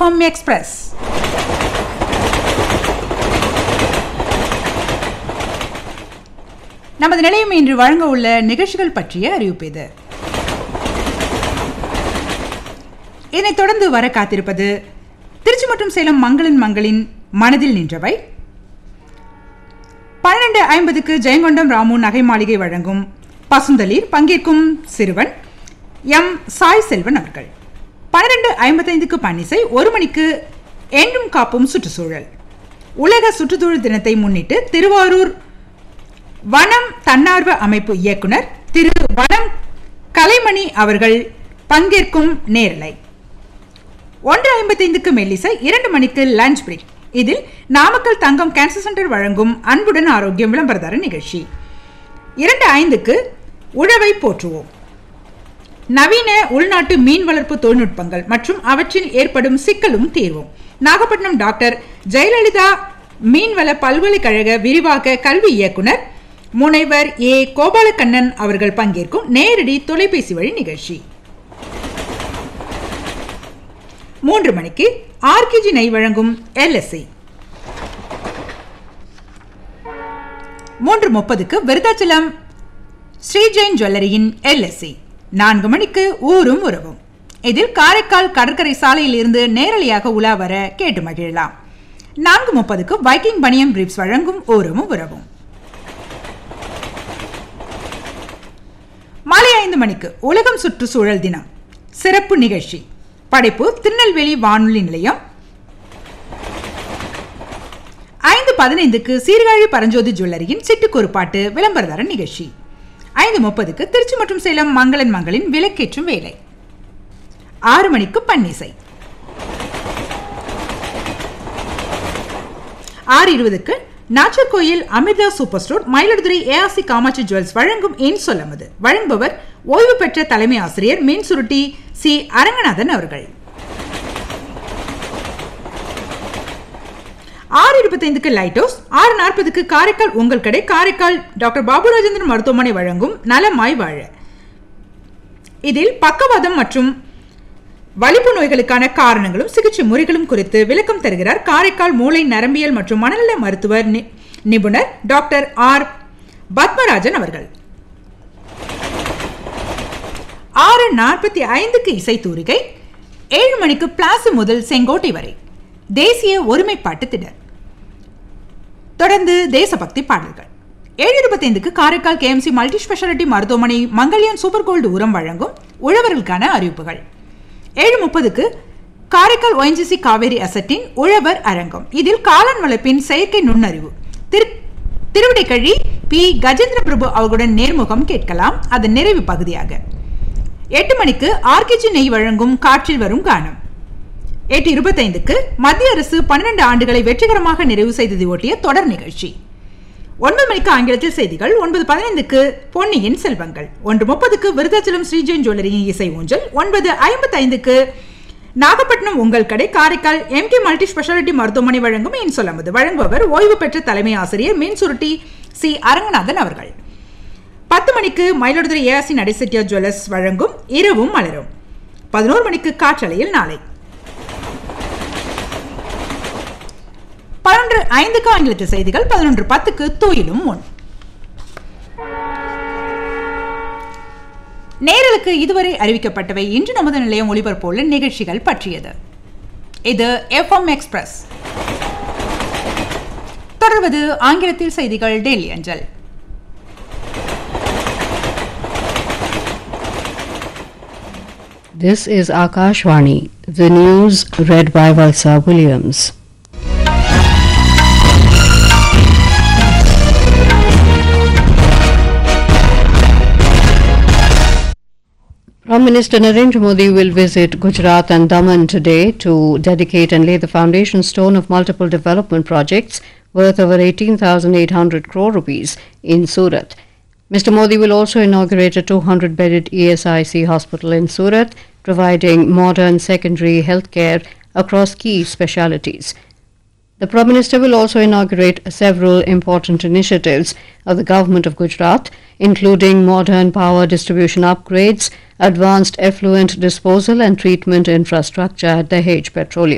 FM express நமது நிலையம் இன்று வழங்க உள்ள நிகழ்ச்சிகள் பற்றிய அறிவிப்பு இது இதனைத் தொடர்ந்து வர காத்திருப்பது திருச்சி மற்றும் சேலம் மங்களின் மங்களின் மனதில் நின்றவை பன்னிரண்டு ஐம்பதுக்கு ஜெயங்கொண்டம் ராமு நகை மாளிகை வழங்கும் பசுந்தளிர் பங்கேற்கும் சிறுவன் எம் சாய் செல்வன் அவர்கள் பன்னிரண்டு ஐம்பத்தைந்துக்கு பன்னிசை ஒரு மணிக்கு என்றும் காப்பும் சுற்றுச்சூழல் உலக சுற்றுச்சூழல் தினத்தை முன்னிட்டு திருவாரூர் வனம் தன்னார்வ அமைப்பு இயக்குனர் திரு வனம் கலைமணி அவர்கள் பங்கேற்கும் நேரலை ஒன்று ஐம்பத்தைந்துக்கு மெல்லிசை இரண்டு மணிக்கு லஞ்ச் பிரேக் இதில் நாமக்கல் தங்கம் கேன்சர் சென்டர் வழங்கும் அன்புடன் ஆரோக்கியம் விளம்பரதார நிகழ்ச்சி இரண்டு ஐந்துக்கு உழவை போற்றுவோம் நவீன உள்நாட்டு மீன் வளர்ப்பு தொழில்நுட்பங்கள் மற்றும் அவற்றில் ஏற்படும் சிக்கலும் தீர்வும் நாகப்பட்டினம் டாக்டர் ஜெயலலிதா மீன்வள பல்கலைக்கழக விரிவாக்க கல்வி இயக்குனர் முனைவர் ஏ கோபாலகண்ணன் அவர்கள் பங்கேற்கும் நேரடி தொலைபேசி வழி நிகழ்ச்சி மூன்று மணிக்கு ஆர்கிஜி நெய் வழங்கும் எல்எஸ்சி மூன்று முப்பதுக்கு விருதாச்சலம் ஸ்ரீ ஜெயின் ஜுவல்லரியின் எல்எஸ்சி நான்கு மணிக்கு ஊரும் உறவும் இதில் காரைக்கால் கடற்கரை சாலையில் இருந்து நேரலையாக உலா வர கேட்டு மகிழலாம் நான்கு முப்பதுக்கு வைக்கிங் பனியம் பிரீப்ஸ் வழங்கும் ஊரும் உறவும் மாலை ஐந்து மணிக்கு உலகம் சுற்றுச்சூழல் தினம் சிறப்பு நிகழ்ச்சி படைப்பு திருநெல்வேலி வானொலி நிலையம் ஐந்து பதினைந்துக்கு சீர்காழி பரஞ்சோதி ஜுவல்லரியின் சிட்டுக்கொரு பாட்டு விளம்பரதார நிகழ்ச்சி ஐந்து முப்பதுக்கு திருச்சி மற்றும் சேலம் மங்களன் மங்களின் விளக்கேற்றும் வேலை ஆறு மணிக்கு பன்னிசை ஆறு இருபதுக்கு Nagercoil Amirtha super store Mayiladuthurai ARC Kamatchi jewels வழங்கும் என் சொல்லமது வழங்குபவர் ஓய்வு பெற்ற தலைமை ஆசிரியர் மீன் சுருட்டி சி அரங்கநாதன் அவர்கள் ஆறு இருபத்தைந்துக்கு லைட் ஹவுஸ் ஆறு நாற்பதுக்கு காரைக்கால் உங்கள் கடை காரைக்கால் டாக்டர் பாபு ராஜேந்திரன் மருத்துவமனை வழங்கும் நலமாய் வாழ இதில் பக்கவாதம் மற்றும் வலிப்பு நோய்களுக்கான காரணங்களும் சிகிச்சை முறைகளும் குறித்து விளக்கம் தருகிறார் காரைக்கால் மூளை நரம்பியல் மற்றும் மனநல மருத்துவர் நிபுணர் டாக்டர் ஆர் பத்மராஜன் அவர்கள் ஆறு நாற்பத்தி ஐந்துக்கு இசை தூரிகை ஏழு மணிக்கு பிளாசு முதல் செங்கோட்டை வரை தேசிய ஒருமைப்பாட்டு திடர் தொடர்ந்து தேசபக்தி பாடல்கள் ஏழு இருபத்தைந்துக்கு காரைக்கால் கேஎம்சி மல்டி ஸ்பெஷாலிட்டி மருத்துவமனை மங்கல்யான் சூப்பர் கோல்டு உரம் வழங்கும் உழவர்களுக்கான அறிவிப்புகள் ஏழு முப்பதுக்கு காரைக்கால் ஒஎன்ஜிசி காவேரி அசட்டின் உழவர் அரங்கம் இதில் காளான் வளர்ப்பின் செயற்கை நுண்ணறிவு திரு திருவிடைக்கழி பி கஜேந்திர பிரபு அவர்களுடன் நேர்முகம் கேட்கலாம் அதன் நிறைவு பகுதியாக எட்டு மணிக்கு ஆர்கிஜி நெய் வழங்கும் காற்றில் வரும் கானம் எட்டு இருபத்தைந்துக்கு மத்திய அரசு பன்னிரண்டு ஆண்டுகளை வெற்றிகரமாக நிறைவு செய்ததை ஒட்டிய தொடர் நிகழ்ச்சி ஒன்பது மணிக்கு ஆங்கிலத்தில் செய்திகள் ஒன்பது பதினைந்துக்கு பொன்னியின் செல்வங்கள் ஒன்று முப்பதுக்கு விருதாச்சலம் ஸ்ரீஜெயின் ஜுவல்லரியின் இசை ஊஞ்சல் ஒன்பது ஐம்பத்தி ஐந்துக்கு நாகப்பட்டினம் உங்கள் கடை காரைக்கால் எம்கே மல்டி ஸ்பெஷாலிட்டி மருத்துவமனை வழங்கும் மீன் சொல்லமது வழங்குபவர் ஓய்வு பெற்ற தலைமை ஆசிரியர் மீன் சுருட்டி சி அரங்கநாதன் அவர்கள் பத்து மணிக்கு மயிலாடுதுறை ஏஆர்சி நடைசெட்டியா ஜுவல்லர்ஸ் வழங்கும் இரவும் மலரும் பதினோரு மணிக்கு காற்றலையில் நாளை பதினொன்று ஐந்துக்கு ஆங்கிலத்து செய்திகள் பதினொன்று பத்துக்கு தூயிலும் முன் நேரலுக்கு இதுவரை அறிவிக்கப்பட்டவை இன்று நமது நிலையம் ஒளிபரப்புள்ள நிகழ்ச்சிகள் பற்றியது இது எஃப்எம் எக்ஸ்பிரஸ் தொடர்வது ஆங்கிலத்தில் செய்திகள் டெல்லி அஞ்சல் This is Akashwani, the news read by Valsa Williams. Prime Minister Narendra Modi will visit Gujarat and Daman today to dedicate and lay the foundation stone of multiple development projects worth over 18,800 crore rupees in Surat. Mr. Modi will also inaugurate a 200 bedded ESIC hospital in Surat, providing modern secondary health care across key specialities. The Prime Minister will also inaugurate several important initiatives of the Government of Gujarat, including modern power distribution upgrades, advanced effluent disposal and treatment infrastructure at Dahej Petroleum.